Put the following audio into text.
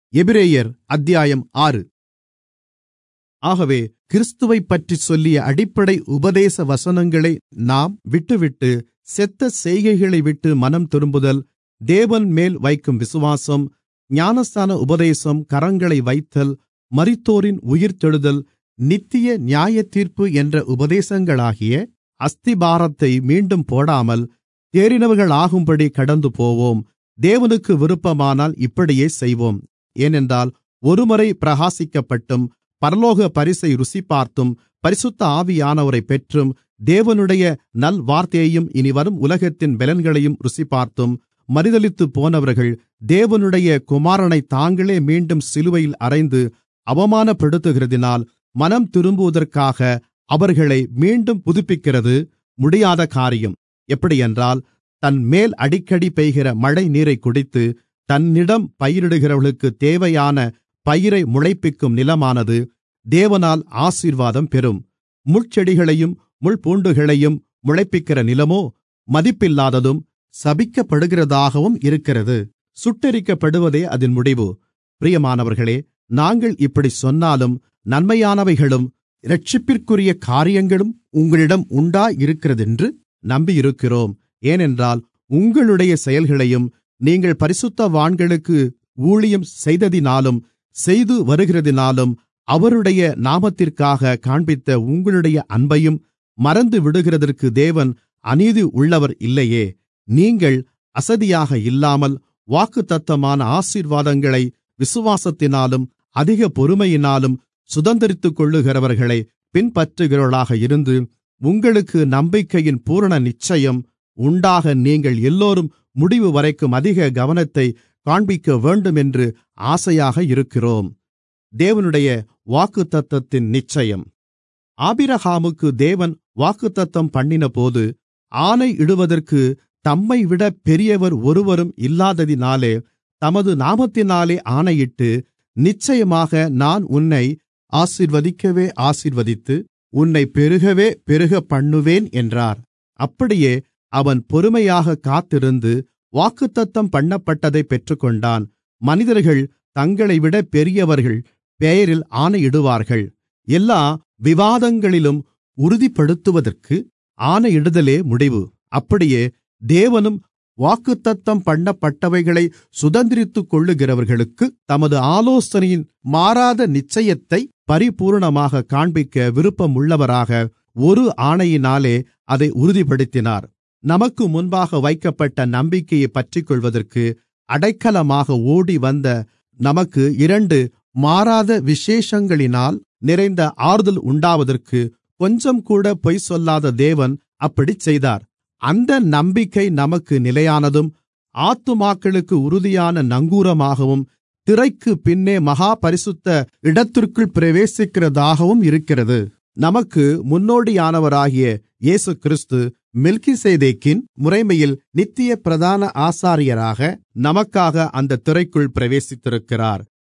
எபிரெயர் அத்தியாயம் ஆறு ஆகவே கிறிஸ்துவைப்பற்றிச் சொல்லிய அடிப்படை உபதேச வசனங்களை நாம் விட்டுவிட்டு செத்த செய்கைகளைவிட்டு மனம் திரும்புதல் தேவன்மேல் வைக்கும் விசுவாசம் ஞானஸ்நான உபதேசம் கரங்களை வைத்தல் மரித்தோரின் உயிர்த்தெழுதல் நித்திய நியாயத்தீர்ப்பு என்ற உபதேசங்களாகிய அஸ்திபாரத்தை மீண்டும் போடாமல் தேறினவர்களாகும்படி கடந்துபோவோம் தேவனுக்கு விருப்பமானால் இப்படியே செய்வோம் ஏனென்றால் ஒருமுறை பிரகாசிக்கப்பட்டும் பரலோக பரிசை ருசிபார்த்தும் பரிசுத்த ஆவியானவரைப் பெற்றும் தேவனுடைய நல்வார்த்தையையும் இனிவரும் உலகத்தின் பெலன்களையும் ருசிபார்த்தும் மறுதலித்துப் போனவர்கள் தேவனுடைய குமாரனைத் தாங்களே மீண்டும் சிலுவையில் அறைந்து அவமானப்படுத்துகிறதினால் மனம் திரும்புவதற்காக அவர்களை மீண்டும் புதுப்பிக்கிறது முடியாத காரியம் எப்படியென்றால் தன்மேல் அடிக்கடி பெய்கிற மழை நீரைக் குடித்து தன்னிடம் பயிரிடுகிறவர்களுக்குத் தேவையான பயிரை முளைப்பிக்கும் நிலமானது தேவனால் ஆசீர்வாதம் பெறும் முட்செடிகளையும் முள்பூண்டுகளையும் முளைப்பிக்கிற நிலமோ மதிப்பில்லாததும் சபிக்கப்படுகிறதாகவும் இருக்கிறது சுட்டெரிக்கப்படுவதே அதின் முடிவு பிரியமானவர்களே நாங்கள் இப்படிச் சொன்னாலும் நன்மையானவைகளும் இரட்சிப்பிற்குரிய காரியங்களும் உங்களிடம் உண்டாயிருக்கிறதென்று நம்பியிருக்கிறோம் ஏனென்றால் உங்களுடைய செயல்களையும் நீங்கள் பரிசுத்தவான்களுக்கு ஊழியம் செய்ததினாலும் செய்து வருகிறதினாலும் அவருடைய நாமத்திற்காக காண்பித்த உங்களுடைய அன்பையும் மறந்து விடுகிறதற்கு தேவன் அநீதி உள்ளவர் இல்லையே நீங்கள் அசதியாக இல்லாமல் வாக்குத்தத்தமான ஆசீர்வாதங்களை விசுவாசத்தினாலும் அதிக பொறுமையினாலும் சுதந்திரித்துக் கொள்ளுகிறவர்களை பின்பற்றுகிறவர்களாக இருந்து உங்களுக்கு நம்பிக்கையின் பூரண நிச்சயம் உண்டாக நீங்கள் எல்லோரும் முடிவு வரைக்கும் அதிக கவனத்தை காண்பிக்க வேண்டும் என்று ஆசையாக இருக்கிறோம் தேவனுடைய வாக்குத்தத்தத்தின் நிச்சயம் ஆபிரகாமுக்கு தேவன் வாக்குத்தத்தம் பண்ணினபோது ஆணையிடுவதற்கு தம்மைவிட பெரியவர் ஒருவரும் இல்லாததினாலே தமது நாமத்தினாலே ஆணையிட்டு நிச்சயமாக நான் உன்னை ஆசீர்வதிக்கவே ஆசீர்வதித்து உன்னை பெருகவே பெருக பண்ணுவேன் என்றார் அப்படியே அவன் பொறுமையாக காத்திருந்து வாக்குத்தத்தம் பண்ணப்பட்டதை பெற்றுக்கொண்டான் மனிதர்கள் தங்களைவிட பெரியவர்கள் பெயரில் ஆணையிடுவார்கள் எல்லா விவாதங்களிலும் உறுதிப்படுத்துவதற்கு ஆணையிடுதலே முடிவு அப்படியே தேவனும் வாக்குத்தத்தம் பண்ணப்பட்டவைகளை சுதந்திரித்துக் கொள்ளுகிறவர்களுக்கு தமது ஆலோசனையின் மாறாத நிச்சயத்தை பரிபூர்ணமாக காண்பிக்க விருப்பமுள்ளவராக ஒரு ஆணையினாலே அதை உறுதிப்படுத்தினார் நமக்கு முன்பாக வைக்கப்பட்ட நம்பிக்கையை பற்றிக்கொள்வதற்கு அடைக்கலமாக ஓடி வந்த நமக்கு இரண்டு மாறாத விசேஷங்களினால் நிறைந்த ஆறுதல் உண்டாவதற்கு கொஞ்சம் கூட பொய் சொல்லாத தேவன் அப்படிச் செய்தார் அந்த நம்பிக்கை நமக்கு நிலையானதும் ஆத்துமாக்களுக்கு உறுதியான நங்கூரமாகவும் திரைக்கு பின்னே மகா பரிசுத்த இடத்திற்குள் பிரவேசிக்கிறதாகவும் இருக்கிறது நமக்கு முன்னோடியானவராகிய இயேசு கிறிஸ்து மெல்கிசேதேக்கின் முறைமையில் நித்திய பிரதான ஆசாரியராக நமக்காக அந்த திரைக்குள் பிரவேசித்திருக்கிறார்